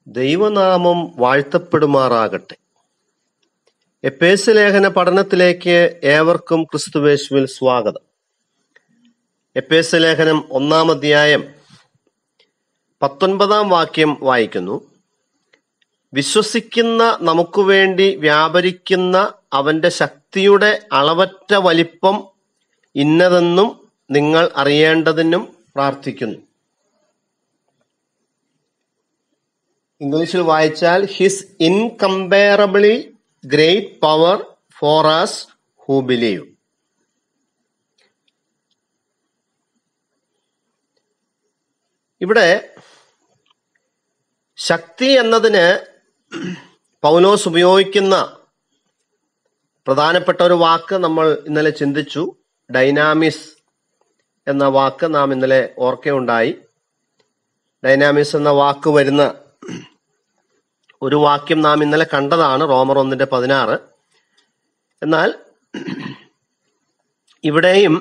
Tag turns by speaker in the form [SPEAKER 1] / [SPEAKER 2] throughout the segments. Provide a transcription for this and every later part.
[SPEAKER 1] ദൈവനാമം വാഴ്ത്തപ്പെടുമാറാകട്ടെ എപ്പേസ് ലേഖന പഠനത്തിലേക്ക് ഏവർക്കും ക്രിസ്തുവേശുവിൽ സ്വാഗതം എപ്പേസ് ലേഖനം ഒന്നാം അധ്യായം പത്തൊൻപതാം വാക്യം വായിക്കുന്നു വിശ്വസിക്കുന്ന നമുക്ക് വേണ്ടി വ്യാപരിക്കുന്ന അവന്റെ ശക്തിയുടെ അളവറ്റ വലിപ്പം ഇന്നതെന്നും നിങ്ങൾ അറിയേണ്ടതിനും പ്രാർത്ഥിക്കുന്നു ഇംഗ്ലീഷിൽ വായിച്ചാൽ his incomparably great power for us who believe ഇവിടെ ശക്തി എന്നതിന് പൗലോസ് ഉപയോഗിക്കുന്ന പ്രധാനപ്പെട്ട ഒരു വാക്ക് നമ്മൾ ഇന്നലെ ചിന്തിച്ചു ഡൈനാമിസ് എന്ന വാക്ക് നാം ഇന്നലെ ഓർക്കുകയുണ്ടായി ഡൈനാമിക്സ് എന്ന വാക്ക് വരുന്ന ഒരു വാക്യം നാം ഇന്നലെ കണ്ടതാണ് റോമർ ഒന്നിന്റെ പതിനാറ് എന്നാൽ ഇവിടെയും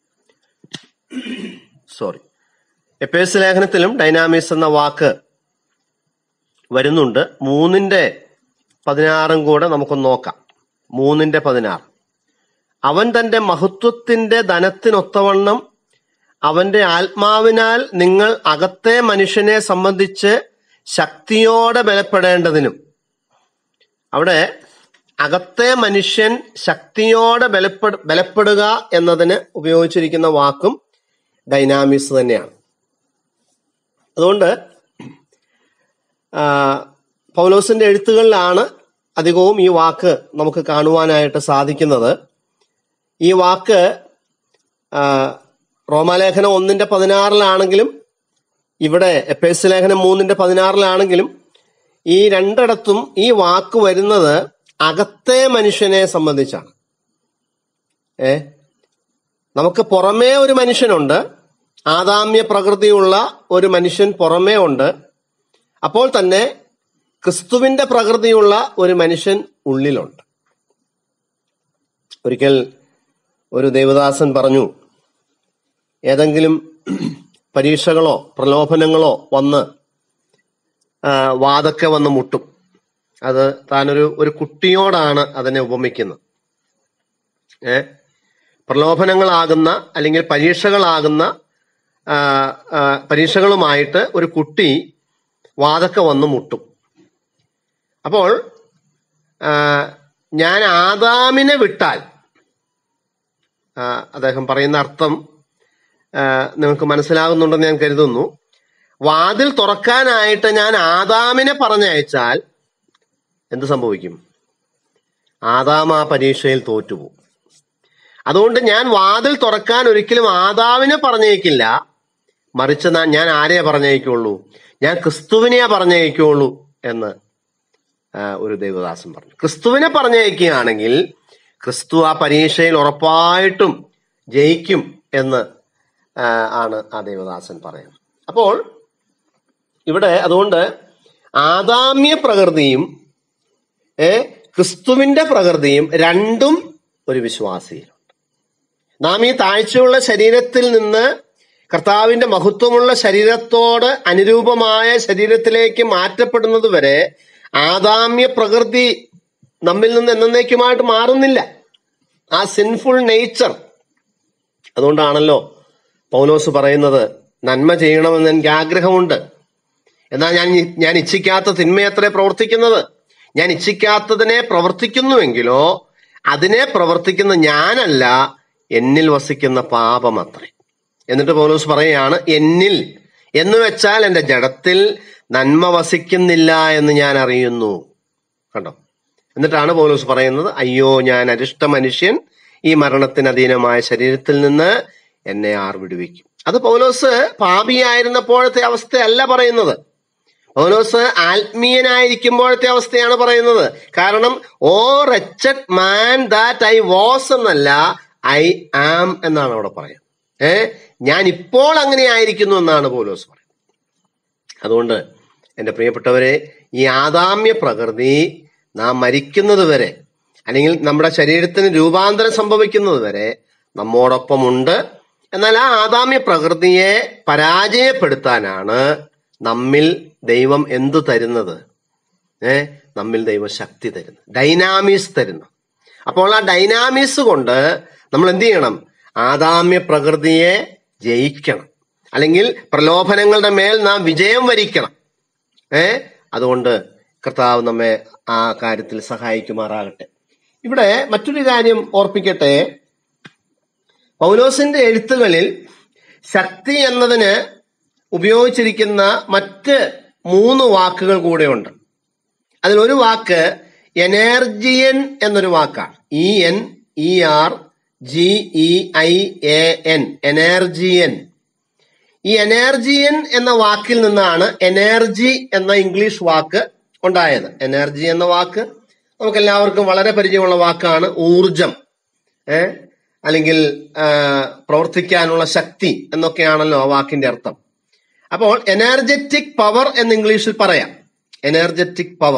[SPEAKER 1] സോറി എപ്പേസ് ലേഖനത്തിലും ഡൈനാമിക്സ് എന്ന വാക്ക് വരുന്നുണ്ട് മൂന്നിന്റെ പതിനാറും കൂടെ നമുക്കൊന്ന് നോക്കാം മൂന്നിന്റെ പതിനാറ് അവൻ തന്റെ മഹത്വത്തിന്റെ ധനത്തിനൊത്തവണ്ണം അവന്റെ ആത്മാവിനാൽ നിങ്ങൾ അകത്തെ മനുഷ്യനെ സംബന്ധിച്ച് ശക്തിയോടെ ബലപ്പെടേണ്ടതിനും അവിടെ അകത്തെ മനുഷ്യൻ ശക്തിയോടെ ബലപ്പെട ബലപ്പെടുക എന്നതിന് ഉപയോഗിച്ചിരിക്കുന്ന വാക്കും ഡൈനാമിക്സ് തന്നെയാണ് അതുകൊണ്ട് ആ, പൗലോസിന്റെ എഴുത്തുകളിലാണ് അധികവും ഈ വാക്ക് നമുക്ക് കാണുവാനായിട്ട് സാധിക്കുന്നത് ഈ വാക്ക് ആ, റോമാലേഖനം ഒന്നിന്റെ പതിനാറിലാണെങ്കിലും ഇവിടെ എപ്പേസ് ലേഖനം മൂന്നിന്റെ പതിനാറിലാണെങ്കിലും ഈ രണ്ടിടത്തും ഈ വാക്ക് വരുന്നത് അകത്തെ മനുഷ്യനെ സംബന്ധിച്ചാണ് ഏ നമുക്ക് പുറമേ ഒരു മനുഷ്യനുണ്ട് ആദാമ്യ പ്രകൃതിയുള്ള ഒരു മനുഷ്യൻ പുറമേ ഉണ്ട് അപ്പോൾ തന്നെ ക്രിസ്തുവിന്റെ പ്രകൃതിയുള്ള ഒരു മനുഷ്യൻ ഉള്ളിലുണ്ട് ഒരിക്കൽ ഒരു ദേവദാസൻ പറഞ്ഞു ഏതെങ്കിലും പരീക്ഷകളോ പ്രലോഭനങ്ങളോ വന്ന് ആ, വാതൊക്കെ വന്ന് മുട്ടും അത് താനൊരു ഒരു കുട്ടിയോടാണ് അതിനെ ഉപമിക്കുന്നത് ഏ പ്രലോഭനങ്ങളാകുന്ന അല്ലെങ്കിൽ പരീക്ഷകളാകുന്ന ആ, ആ, പരീക്ഷകളുമായിട്ട് ഒരു കുട്ടി വാതൊക്കെ വന്ന് മുട്ടും അപ്പോൾ ആ, ഞാൻ ആദാമിനെ വിട്ടാൽ ആ, അദ്ദേഹം പറയുന്ന അർത്ഥം ആ, നിങ്ങൾക്ക് മനസ്സിലാകുന്നുണ്ടെന്ന് ഞാൻ കരുതുന്നു വാതിൽ തുറക്കാനായിട്ട് ഞാൻ ആദാമിനെ പറഞ്ഞയച്ചാൽ എന്ത് സംഭവിക്കും ആദാം ആ പരീക്ഷയിൽ തോറ്റുപോകും അതുകൊണ്ട് ഞാൻ വാതിൽ തുറക്കാൻ ഒരിക്കലും ആദാവിനെ പറഞ്ഞയക്കില്ല മറിച്ച് നാ- ഞാൻ ആരെയാ പറഞ്ഞയക്കുള്ളൂ ഞാൻ ക്രിസ്തുവിനെയാ പറഞ്ഞയക്കുള്ളൂ എന്ന് ആ, ഒരു ദേവദാസൻ പറഞ്ഞു ക്രിസ്തുവിനെ പറഞ്ഞയക്കുകയാണെങ്കിൽ ക്രിസ്തു ആ പരീക്ഷയിൽ ഉറപ്പായിട്ടും ജയിക്കും എന്ന് ആ, ആണ് ആ ദേവദാസൻ പറയുന്നത് അപ്പോൾ ഇവിടെ അതുകൊണ്ട് ആദാമ്യ പ്രകൃതിയും ഏ, ക്രിസ്തുവിന്റെ പ്രകൃതിയും രണ്ടും ഒരു വിശ്വാസിയിലുണ്ട് നാം ഈ താഴ്ചയുള്ള ശരീരത്തിൽ നിന്ന് കർത്താവിന്റെ മഹത്വമുള്ള ശരീരത്തോട് അനുരൂപമായ ശരീരത്തിലേക്ക് മാറ്റപ്പെടുന്നത് വരെ ആദാമ്യ പ്രകൃതി നമ്മിൽ നിന്ന് എന്നേക്കുമായിട്ട് മാറുന്നില്ല ആ സിൻഫുൾ നേച്ചർ അതുകൊണ്ടാണല്ലോ പൗലോസ് പറയുന്നത് നന്മ ചെയ്യണമെന്ന് എനിക്ക് ആഗ്രഹമുണ്ട് എന്നാൽ ഞാൻ ഞാൻ ഇച്ഛിക്കാത്ത തിന്മയത്രേ പ്രവർത്തിക്കുന്നത് ഞാൻ ഇച്ഛിക്കാത്തതിനെ പ്രവർത്തിക്കുന്നുവെങ്കിലോ അതിനെ പ്രവർത്തിക്കുന്ന ഞാനല്ല എന്നിൽ വസിക്കുന്ന പാപം അത്രേ എന്നിട്ട് പൗലോസ് പറയുകയാണ് എന്നിൽ എന്ന് വെച്ചാൽ എന്റെ ജഡത്തിൽ നന്മ വസിക്കുന്നില്ല എന്ന് ഞാൻ അറിയുന്നു കണ്ടോ എന്നിട്ടാണ് പൗലോസ് പറയുന്നത് അയ്യോ ഞാൻ അരിഷ്ട മനുഷ്യൻ ഈ മരണത്തിന് അധീനമായ ശരീരത്തിൽ നിന്ന് എന്നെ ആർ വിടുവിക്കും അത് പൗലോസ് പാപിയായിരുന്നപ്പോഴത്തെ അവസ്ഥയല്ല പറയുന്നത് പൗലോസ് ആത്മീയനായിരിക്കുമ്പോഴത്തെ അവസ്ഥയാണ് പറയുന്നത് കാരണം oh wretched man that I was എന്നല്ല ഐ ആം എന്നാണ് അവിടെ പറയുന്നത് ഏ ഞാൻ ഇപ്പോൾ അങ്ങനെ ആയിരിക്കുന്നു എന്നാണ് പൗലോസ് പറയുന്നത് അതുകൊണ്ട് എൻ്റെ പ്രിയപ്പെട്ടവരെ ഈ ആദാമ്യ പ്രകൃതി നാം മരിക്കുന്നത് വരെ അല്ലെങ്കിൽ നമ്മുടെ ശരീരത്തിന് രൂപാന്തരം സംഭവിക്കുന്നത് വരെ നമ്മോടൊപ്പമുണ്ട് എന്നാൽ ആ ആദാമ്യ പ്രകൃതിയെ പരാജയപ്പെടുത്താനാണ് നമ്മിൽ ദൈവം എന്തു തരുന്നത് ഏ നമ്മിൽ ദൈവം ശക്തി തരുന്നു ഡൈനാമിക്സ് തരുന്നു അപ്പോൾ ആ ഡൈനാമിക്സ് കൊണ്ട് നമ്മൾ എന്ത് ചെയ്യണം ആദാമ്യ പ്രകൃതിയെ ജയിക്കണം അല്ലെങ്കിൽ പ്രലോഭനങ്ങളുടെ മേൽ നാം വിജയം വരിക്കണം ഏ അതുകൊണ്ട് കർത്താവ് നമ്മെ ആ കാര്യത്തിൽ സഹായിക്കുമാറാകട്ടെ ഇവിടെ മറ്റൊരു കാര്യം ഓർപ്പിക്കട്ടെ പൗലോസിന്റെ എഴുത്തുകളിൽ ശക്തി എന്നതിന് ഉപയോഗിച്ചിരിക്കുന്ന മറ്റ് മൂന്ന് വാക്കുകൾ കൂടെയുണ്ട് അതിലൊരു വാക്ക് എനർജിയൻ എന്നൊരു വാക്കാണ് E N E R G E I A N എനർജിയൻ ഈ എനർജിയൻ എന്ന വാക്കിൽ നിന്നാണ് എനർജി എന്ന ഇംഗ്ലീഷ് വാക്ക് ഉണ്ടായത് എനർജി എന്ന വാക്ക് നമുക്ക് എല്ലാവർക്കും വളരെ പരിചയമുള്ള വാക്കാണ് ഊർജം ഏ അല്ലെങ്കിൽ ആ, പ്രവർത്തിക്കാനുള്ള ശക്തി എന്നൊക്കെയാണല്ലോ ആ വാക്കിന്റെ അർത്ഥം അപ്പോൾ എനർജറ്റിക് പവർ എന്ന് ഇംഗ്ലീഷിൽ പറയാം എനർജറ്റിക് പവർ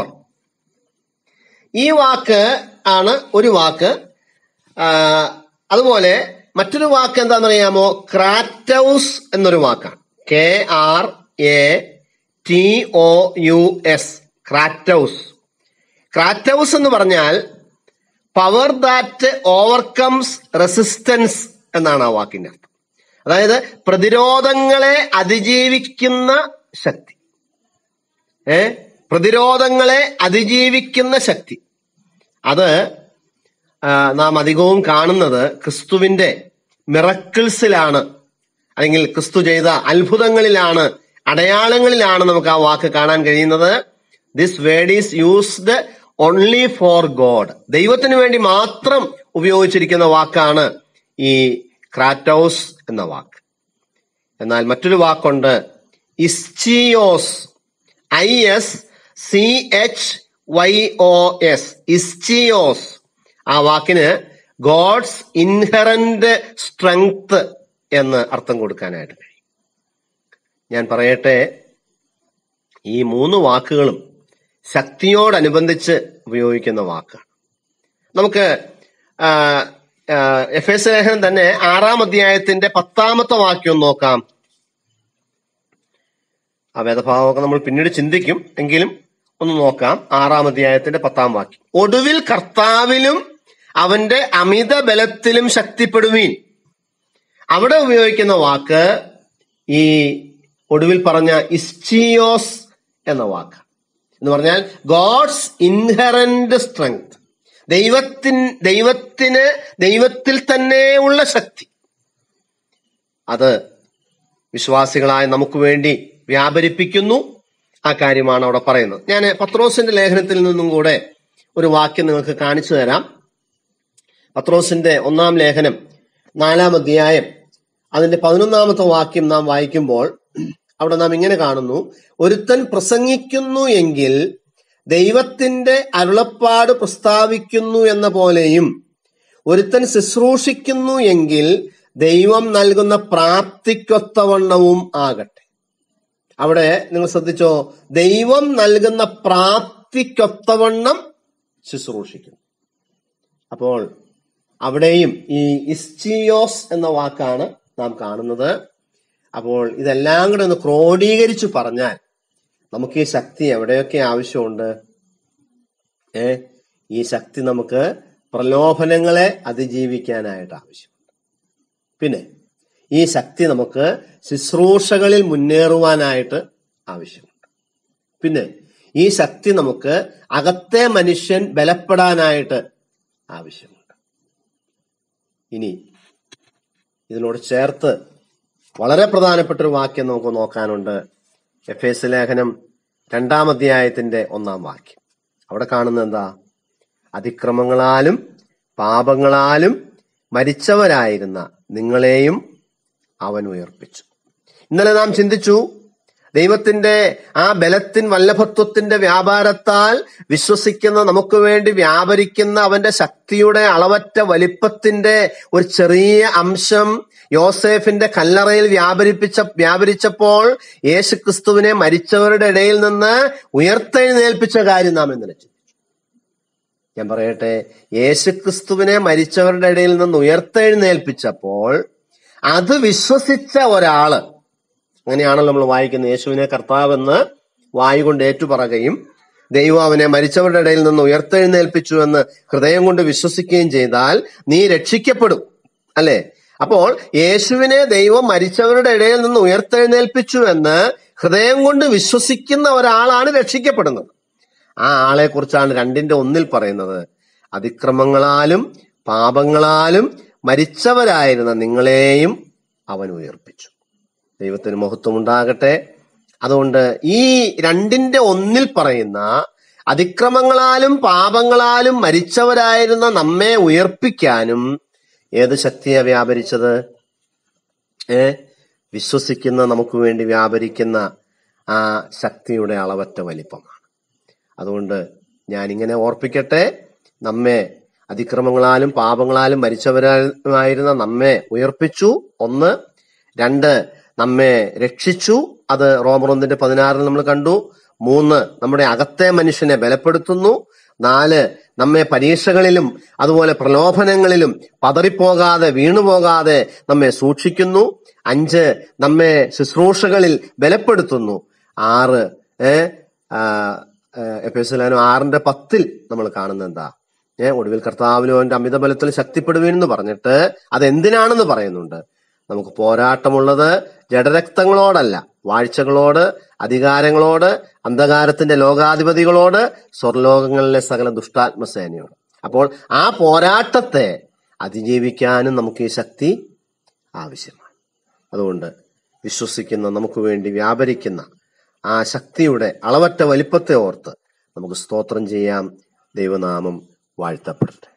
[SPEAKER 1] ഈ വാക്ക് ആണ് ഒരു വാക്ക് ആ, അതുപോലെ മറ്റൊരു വാക്ക് എന്താണെന്നറിയാമോ ക്രാറ്റൌസ് എന്നൊരു വാക്കാണ് K R A T O U S ക്രാറ്റൌസ് ക്രാറ്റൌസ് എന്ന് പറഞ്ഞാൽ പവർ ദാറ്റ് ഓവർകംസ് റെസിസ്റ്റൻസ് എന്നാണ് ആ വാക്കിന്റെ അർത്ഥം അതായത് പ്രതിരോധങ്ങളെ അതിജീവിക്കുന്ന ശക്തി ഏ പ്രതിരോധങ്ങളെ അതിജീവിക്കുന്ന ശക്തി അത് ആ, നാം അധികവും കാണുന്നത് ക്രിസ്തുവിന്റെ മിറക്കിൾസിലാണ് അല്ലെങ്കിൽ ക്രിസ്തു ചെയ്ത അത്ഭുതങ്ങളിലാണ് അടയാളങ്ങളിലാണ് നമുക്ക് ആ വാക്ക് കാണാൻ കഴിയുന്നത് this word is used only for God ദൈവത്തിന് വേണ്ടി മാത്രം ഉപയോഗിച്ചിരിക്കുന്ന വാക്കാണ് ഈ ക്രാറ്റോസ് എന്ന വാക്ക് എന്നാൽ മറ്റൊരു വാക്കുണ്ട് ഇസ്ചിയോസ് I S C H Y O S ഇസ്ചിയോസ് ആ വാക്കിന് ഗോഡ്സ് ഇൻഹറന്റ് സ്ട്രെങ്ത് എന്ന് അർത്ഥം കൊടുക്കാനായിട്ട് കഴിയും ഞാൻ പറയട്ടെ ഈ മൂന്ന് വാക്കുകളും ശക്തിയോടനുബന്ധിച്ച് ഉപയോഗിക്കുന്ന വാക്കാണ് നമുക്ക് ആ, ആ, എഫ് എസ് ലേഖനം തന്നെ ആറാം അധ്യായത്തിന്റെ പത്താമത്തെ വാക്യം നോക്കാം ആ വേദഭാവമൊക്കെ നമ്മൾ പിന്നീട് ചിന്തിക്കും എങ്കിലും ഒന്ന് നോക്കാം ആറാം അധ്യായത്തിന്റെ പത്താം വാക്യം ഒടുവിൽ കർത്താവിലും അവന്റെ അമിത ബലത്തിലും ശക്തിപ്പെടുവീൻ അവിടെ ഉപയോഗിക്കുന്ന വാക്ക് ഈ ഒടുവിൽ പറഞ്ഞ ഇസ്ചിയോസ് എന്ന വാക്ക് എന്ന് പറഞ്ഞാൽ ഗോഡ്സ് ഇൻഹറന്റ് സ്ട്രെങ്ത് ദൈവത്തിൻ ദൈവത്തിന് ദൈവത്തിൽ തന്നെ ഉള്ള ശക്തി അത് വിശ്വാസികളായ നമുക്ക് വേണ്ടി വ്യാപരിപ്പിക്കുന്നു ആ കാര്യമാണ് അവിടെ പറയുന്നത് ഞാൻ പത്രോസിന്റെ ലേഖനത്തിൽ നിന്നും കൂടെ ഒരു വാക്യം നിങ്ങൾക്ക് കാണിച്ചു തരാം പത്രോസിന്റെ ഒന്നാം ലേഖനം നാലാം അധ്യായം അതിന്റെ പതിനൊന്നാമത്തെ വാക്യം നാം വായിക്കുമ്പോൾ അവിടെ നാം ഇങ്ങനെ കാണുന്നു ഒരുത്തൻ പ്രസംഗിക്കുന്നു എങ്കിൽ ദൈവത്തിന്റെ അരുളപ്പാട് പ്രസ്താവിക്കുന്നു എന്ന പോലെയും ഒരുത്തൻ ശുശ്രൂഷിക്കുന്നു എങ്കിൽ ദൈവം നൽകുന്ന പ്രാപ്തിക്കൊത്തവണ്ണവും ആകട്ടെ അവിടെ നിങ്ങൾ ശ്രദ്ധിച്ചോ ദൈവം നൽകുന്ന പ്രാപ്തിക്കൊത്തവണ്ണം ശുശ്രൂഷിക്കുന്നു അപ്പോൾ അവിടെയും ഈ ഇസ്ചിയോസ് എന്ന വാക്കാണ് നാം കാണുന്നത് അപ്പോൾ ഇതെല്ലാം കൂടെ ഒന്ന് ക്രോഡീകരിച്ചു പറഞ്ഞാൽ നമുക്ക് ഈ ശക്തി എവിടെയൊക്കെ ആവശ്യമുണ്ട് ഏ ഈ ശക്തി നമുക്ക് പ്രലോഭനങ്ങളെ അതിജീവിക്കാനായിട്ട് ആവശ്യമുണ്ട് പിന്നെ ഈ ശക്തി നമുക്ക് ശുശ്രൂഷകളിൽ മുന്നേറുവാനായിട്ട് ആവശ്യമുണ്ട് പിന്നെ ഈ ശക്തി നമുക്ക് അകത്തെ മനുഷ്യൻ ബലപ്പെടാനായിട്ട് ആവശ്യമുണ്ട് ഇനി ഇതിനോട് ചേർത്ത് വളരെ പ്രധാനപ്പെട്ട ഒരു വാക്യം നമുക്ക് നോക്കാനുണ്ട് എഫ് എസ് ലേഖനം രണ്ടാം അധ്യായത്തിന്റെ ഒന്നാം വാക്യം അവിടെ കാണുന്നത് എന്താ അതിക്രമങ്ങളാലും പാപങ്ങളാലും മരിച്ചവരായിരുന്ന നിങ്ങളെയും അവൻ ഉയർപ്പിച്ചു ഇന്നലെ നാം ചിന്തിച്ചു ദൈവത്തിന്റെ ആ ബലത്തിൻ വല്ലഭത്വത്തിന്റെ വ്യാപാരത്താൽ വിശ്വസിക്കുന്ന നമുക്ക് വേണ്ടി വ്യാപരിക്കുന്ന അവന്റെ ശക്തിയുടെ അളവറ്റ വലിപ്പത്തിന്റെ ഒരു ചെറിയ അംശം യോസേഫിന്റെ കല്ലറയിൽ വ്യാപരിപ്പിച്ച വ്യാപരിച്ചപ്പോൾ യേശു ക്രിസ്തുവിനെ മരിച്ചവരുടെ ഇടയിൽ നിന്ന് ഉയർത്തെഴുന്നേൽപ്പിച്ച കാര്യം നാം ഇന്നലെ ചിന്തിച്ചു ഞാൻ പറയട്ടെ യേശുക്രിസ്തുവിനെ മരിച്ചവരുടെ ഇടയിൽ നിന്ന് ഉയർത്തെഴുന്നേൽപ്പിച്ചപ്പോൾ അത് വിശ്വസിച്ച ഒരാള് അങ്ങനെയാണല്ലോ നമ്മൾ വായിക്കുന്നത് യേശുവിനെ കർത്താവെന്ന് വായു കൊണ്ട് ഏറ്റുപറയുകയും ദൈവം അവനെ മരിച്ചവരുടെ ഇടയിൽ നിന്ന് ഉയർത്തെഴുന്നേൽപ്പിച്ചു എന്ന് ഹൃദയം കൊണ്ട് വിശ്വസിക്കുകയും ചെയ്താൽ നീ രക്ഷിക്കപ്പെടും അല്ലെ അപ്പോൾ യേശുവിനെ ദൈവം മരിച്ചവരുടെ ഇടയിൽ നിന്ന് ഉയർത്തെഴുന്നേൽപ്പിച്ചു എന്ന് ഹൃദയം കൊണ്ട് വിശ്വസിക്കുന്ന ഒരാളാണ് രക്ഷിക്കപ്പെടുന്നത് ആ ആളെ കുറിച്ചാണ് രണ്ടിന്റെ ഒന്നിൽ പറയുന്നത് അതിക്രമങ്ങളാലും പാപങ്ങളാലും മരിച്ചവരായിരുന്ന നിങ്ങളെയും അവൻ ഉയർപ്പിച്ചു ദൈവത്തിന് മഹത്വം ഉണ്ടാകട്ടെ അതുകൊണ്ട് ഈ രണ്ടിന്റെ ഒന്നിൽ പറയുന്ന അതിക്രമങ്ങളാലും പാപങ്ങളാലും മരിച്ചവരായിരുന്ന നമ്മെ ഉയർപ്പിക്കാനും ഏത് ശക്തിയാ വ്യാപരിച്ചത് ഏ വിശ്വസിക്കുന്ന നമുക്ക് വേണ്ടി വ്യാപരിക്കുന്ന ആ ശക്തിയുടെ അളവറ്റ വലിപ്പമാണ് അതുകൊണ്ട് ഞാൻ ഇങ്ങനെ ഓർപ്പിക്കട്ടെ നമ്മെ അതിക്രമങ്ങളാലും പാപങ്ങളാലും മരിച്ചവരായിരുന്ന നമ്മെ ഉയർപ്പിച്ചു ഒന്ന് രണ്ട് നമ്മെ രക്ഷിച്ചു അത് റോമർ ഒന്നിന്റെ പതിനാറിൽ നമ്മൾ കണ്ടു മൂന്ന് നമ്മുടെ അകത്തെ മനുഷ്യനെ ബലപ്പെടുത്തുന്നു നാല് നമ്മെ പരീക്ഷകളിലും അതുപോലെ പ്രലോഭനങ്ങളിലും പതറിപ്പോകാതെ വീണുപോകാതെ നമ്മെ സൂക്ഷിക്കുന്നു അഞ്ച് നമ്മെ ശുശ്രൂഷകളിൽ ബലപ്പെടുത്തുന്നു ആറ് ഏ എപ്പേസലാനും ആറിന്റെ പത്തിൽ നമ്മൾ കാണുന്നത് എന്താ ഏ ഒടുവിൽ കർത്താവിലും അവന്റെ അമിത ബലത്തിൽ ശക്തിപ്പെടുവീനെന്ന് പറഞ്ഞിട്ട് അത് എന്തിനാണെന്ന് പറയുന്നുണ്ട് നമുക്ക് പോരാട്ടമുള്ളത് ജഡരക്തങ്ങളോടല്ല വാഴ്ചകളോട് അധികാരങ്ങളോട് അന്ധകാരത്തിന്റെ ലോകാധിപതികളോട് സ്വർലോകങ്ങളിലെ സകല ദുഷ്ടാത്മസേനയോട് അപ്പോൾ ആ പോരാട്ടത്തെ അതിജീവിക്കാനും നമുക്ക് ഈ ശക്തി ആവശ്യമാണ് അതുകൊണ്ട് വിശ്വസിക്കുന്ന നമുക്ക് വേണ്ടി വ്യാപരിക്കുന്ന ആ ശക്തിയുടെ അളവറ്റ വലിപ്പത്തെ ഓർത്ത് നമുക്ക് സ്തോത്രം ചെയ്യാം ദൈവനാമം വാഴ്ത്തപ്പെടട്ടെ